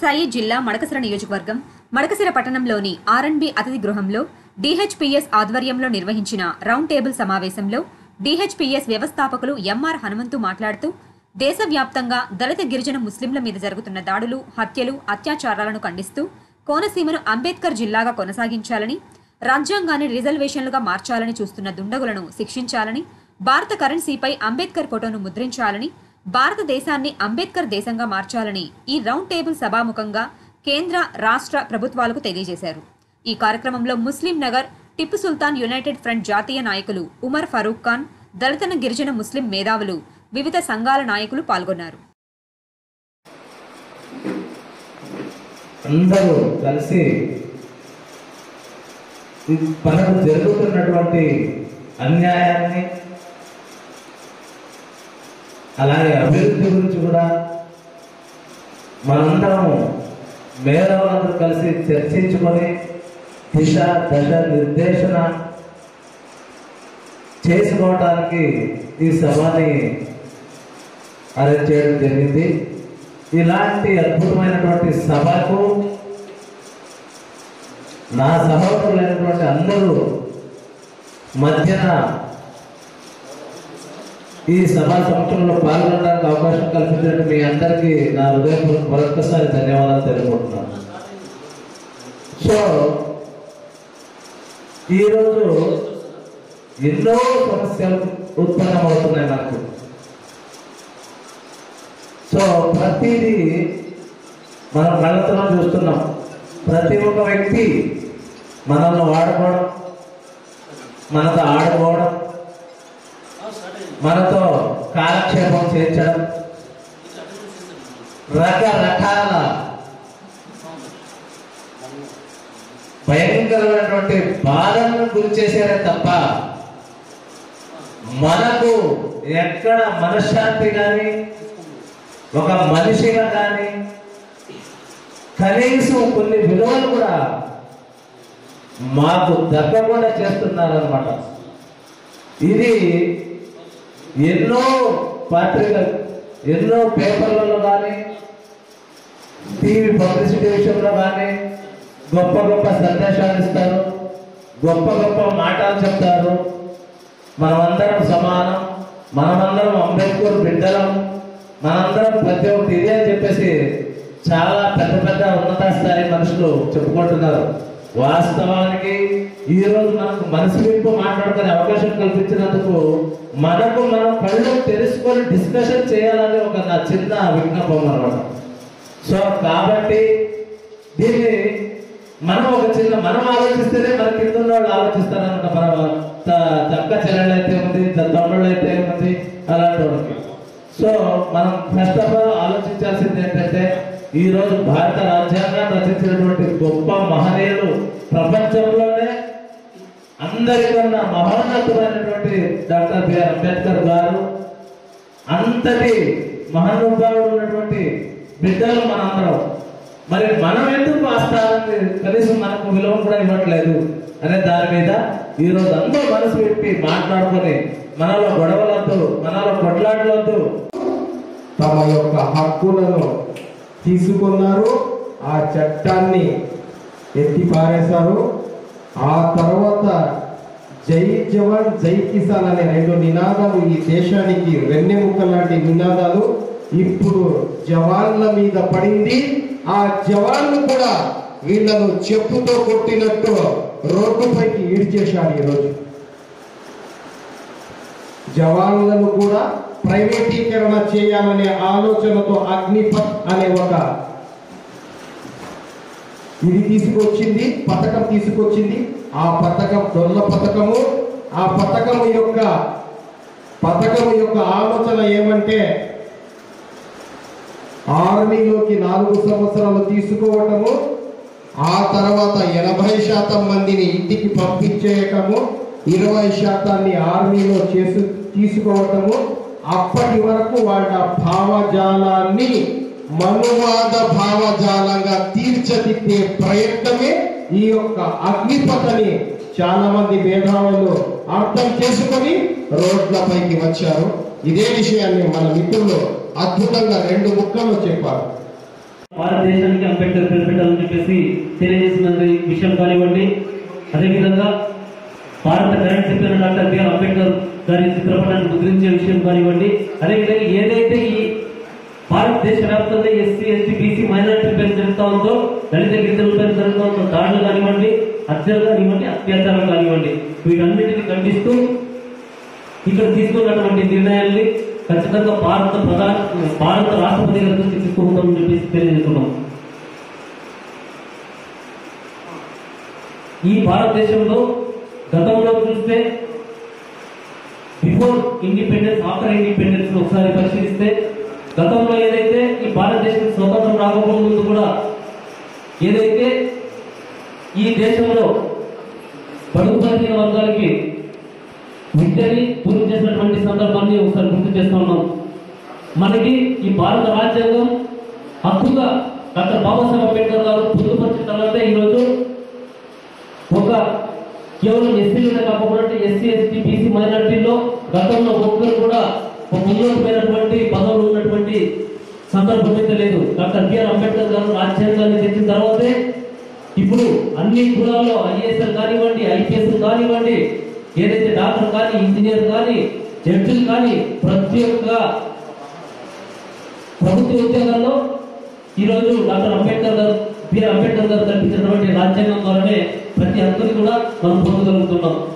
సత్యసాయి జిల్లా మడకసిర నియోజకవర్గం మడకసిర పట్టణంలోని ఆర్ఎన్బి అతిథి గృహంలో డిహెచ్పిఎస్ ఆధ్వర్యంలో నిర్వహించిన రౌండ్ టేబుల్ సమావేశంలో డిహెచ్పిఎస్ వ్యవస్థాపకులు ఎంఆర్ హనుమంతు మాట్లాడుతూ దేశవ్యాప్తంగా దళిత గిరిజన ముస్లింల మీద జరుగుతున్న దాడులు హత్యలు అత్యాచారాలను ఖండిస్తూ కోనసీమను అంబేద్కర్ జిల్లాగా కొనసాగించాలని రాజ్యాంగాన్ని రిజర్వేషన్లుగా మార్చాలని చూస్తున్న దుండగులను శిక్షించాలని భారత కరెన్సీపై అంబేద్కర్ ఫోటోను ముద్రించాలని భారతదేశాన్ని అంబేద్కర్ దేశంగా మార్చాలని ఈ రౌండ్ టేబుల్ సభాముఖంగా కేంద్ర రాష్ట్ర ప్రభుత్వాలకు తెలియజేశారు ఈ కార్యక్రమంలో ముస్లిం నగర్ టిప్పు సుల్తాన్ యునైటెడ్ ఫ్రంట్ జాతీయ నాయకులు ఉమర్ ఫరూక్ ఖాన్ దళితన గిరిజన ముస్లిం మేధావులు వివిధ సంఘాల నాయకులు పాల్గొన్నారు అందరూ కలిసి ఇది మనకు జరుగుతున్నటువంటి అన్యాయాన్ని అలాగే అభివృద్ధి గురించి కూడా మనందరం మేధావులందరూ కలిసి చర్చించుకొని దిశ దశ నిర్దేశన చేసుకోవటానికి ఈ సభని అరేంజ్ చేయడం జరిగింది ఇలాంటి అద్భుతమైనటువంటి సభకు నా సహోదరులైనటువంటి అందరూ మధ్యన ఈ సభా సంవత్సరంలో పాల్గొనడానికి అవకాశం కల్పించినట్టు మీ అందరికీ నా హృదయపూర్వక మరొకసారి ధన్యవాదాలు తెలుపుకుంటున్నాను సో ఈరోజు ఎన్నో సమస్యలు ఉత్పన్నమవుతున్నాయి నాకు సో ప్రతిదీ మనం కళ్ళతో చూస్తున్నాం ప్రతి ఒక్క వ్యక్తి మనల్ని వాడుకోవడం మనతో ఆడుకోవడం మనతో కాలక్షేపం చేర్చడం రకరకాల భయంకరమైనటువంటి బాధలను గురి చేశారే తప్ప మనకు ఎక్కడ మనశ్శాంతి కానీ ఒక మనిషిగా కానీ కనీసం కొన్ని విలువలు కూడా మాకు దక్కకుండా చేస్తున్నారన్నమాట ఇది ఎన్నో పత్రిక ఎన్నో పేపర్లలో కానీ టీవీ పబ్లిసిటీ విషయంలో కానీ గొప్ప గొప్ప సందేశాలు ఇస్తారు గొప్ప గొప్ప మాటలు చెప్తారు మనమందరం సమానం మనమందరం అంబేద్కర్ బిడ్డలం మనందరం ప్రతి ఒక్కటి ఇదే అని చెప్పేసి చాలా పెద్ద పెద్ద ఉన్నత స్థాయి మనుషులు చెప్పుకుంటున్నారు వాస్తవానికి ఈ రోజు మనకు మనసు విప్పు మాట్లాడుకునే అవకాశం కల్పించినందుకు మనకు మనం కళ్ళు తెలుసుకొని డిస్కషన్ చేయాలని ఒక నా చిన్న విజ్ఞాపం అనమాట సో కాబట్టి దీన్ని మనం ఒక చిన్న మనం ఆలోచిస్తేనే మన కింద ఉన్న వాళ్ళు ఆలోచిస్తారన్నమాట మన త- తక్క చెల్లెళ్ళు అయితే ఉంది త- తమ్ముళ్ళు అయితే ఉంది అలాంటి వాళ్ళకి సో మనం ఫస్ట్ ఆఫ్ ఆల్ ఆలోచించాల్సింది ఏంటంటే ఈ రోజు భారత రాజ్యాంగాన్ని రచించినటువంటి గొప్ప మహనీయులు ప్రపంచంలోనే అందరికన్నా మహోన్నతమైనటువంటి డాక్టర్ బిఆర్ అంబేద్కర్ గారు అంతటి మహానుభావుడు ఉన్నటువంటి బిడ్డలు మనందరం మరి మనం ఎందుకు ఆ స్థానాన్ని కనీసం మనకు విలువ కూడా ఇవ్వట్లేదు అనే దాని మీద ఈ రోజు అందరూ మనసు పెట్టి మాట్లాడుకొని మనలో గొడవలొద్దు మనలో కొట్లాడలొద్దు తమ యొక్క హక్కులను తీసుకున్నారు ఆ చట్టాన్ని ఎత్తి పారేశారు ఆ తర్వాత జై జవాన్ జై కిసాన్ అనే రెండు నినాదాలు ఈ దేశానికి వెన్నెముక లాంటి నినాదాలు ఇప్పుడు జవాన్ల మీద పడింది ఆ జవాన్లు కూడా వీళ్ళను చెప్పుతో కొట్టినట్టు రోడ్డుపైకి ఈడ్చేశారు ఈరోజు జవాన్లను కూడా ప్రైవేటీకరణ చేయాలనే ఆలోచనతో అగ్నిపథ్ అనే ఒక ఇది తీసుకొచ్చింది పథకం తీసుకొచ్చింది ఆ పథకం దొల్ల పథకము ఆ పథకం యొక్క పథకం యొక్క ఆలోచన ఏమంటే ఆర్మీలోకి నాలుగు సంవత్సరాలు తీసుకోవటము ఆ తర్వాత ఎనభై శాతం మందిని ఇంటికి పంపించేయటము ఇరవై శాతాన్ని ఆర్మీలో చేసు తీసుకోవటము అప్పటి వరకు వాళ్ళ భావజాలాన్ని మనువాద భావజాలంగా తీర్చదిద్దే ప్రయత్నమే ఈ యొక్క అగ్నిపథని చాలా మంది మేధావులు అర్థం చేసుకొని రోడ్లపైకి వచ్చారు ఇదే విషయాన్ని మన మిత్రులు అద్భుతంగా రెండు ముక్కల్లో చెప్పారు భారతదేశానికి అంబేద్కర్ పేరు పెట్టాలని చెప్పేసి తెలియజేసిన విషయం కానివ్వండి అదేవిధంగా భారత కరెంట్ చెప్పిన డాక్టర్ బిఆర్ అంబేద్కర్ గారి చిత్రపటాన్ని ముద్రించే విషయం కానివ్వండి అదేవిధంగా ఏదైతే ఈ భారతదేశ వ్యాప్తంగా ఎస్సీ ఎస్టీ బీసీ మైనారిటీ పేరు జరుగుతూ ఉందో దళిత గిరిజనుల పేరు జరుగుతూ ఉందో దాడులు కానివ్వండి హత్యలు కానివ్వండి అత్యాచారం కానివ్వండి వీటన్నిటిని ఖండిస్తూ ఇక్కడ తీసుకున్నటువంటి నిర్ణయాల్ని ఖచ్చితంగా భారత ప్రధాన భారత రాష్ట్రపతి గారి దృష్టికి తీసుకుంటామని చెప్పేసి తెలియజేస్తున్నాం ఈ భారతదేశంలో గతంలో చూస్తే బిఫోర్ ఇండిపెండెన్స్ ఆఫ్టర్ ఇండిపెండెన్స్ ఒకసారి పరిశీలిస్తే గతంలో ఏదైతే ఈ భారతదేశం స్వతంత్రం రాకపోక ముందు కూడా ఏదైతే ఈ దేశంలో బడుగు బలహీన వర్గాలకి విద్యని పూర్తి చేసినటువంటి సందర్భాన్ని ఒకసారి గుర్తు చేస్తా ఉన్నాం మనకి ఈ భారత రాజ్యాంగం హక్కుగా డాక్టర్ బాబాసాహెబ్ అంబేద్కర్ గారు పొందుపరిచిన తర్వాత ఈరోజు ఒక కేవలం ఎస్సీలోనే కాకుండా ఎస్సీ ఎస్టీ బీసీ మైనార్టీలో గతంలో ఒక్కరు కూడా ఒక ఉన్నతమైనటువంటి పదవులు ఉన్నటువంటి సందర్భం అయితే లేదు డాక్టర్ బిఆర్ అంబేద్కర్ గారు రాజ్యాంగాన్ని తెచ్చిన తర్వాతే ఇప్పుడు అన్ని కులాల్లో ఐఏఎస్ఎల్ కానివ్వండి ఐపీఎస్ కానివ్వండి ఏదైతే డాక్టర్ కానీ ఇంజనీర్ కానీ జడ్జిలు కానీ ప్రతి ఒక్క ప్రభుత్వ ఉద్యోగాల్లో ఈరోజు డాక్టర్ అంబేద్కర్ గారు బిఆర్ అంబేద్కర్ గారు కల్పించినటువంటి రాజ్యాంగం ద్వారానే ప్రతి హక్కుని కూడా మనం పొందగలుగుతున్నాం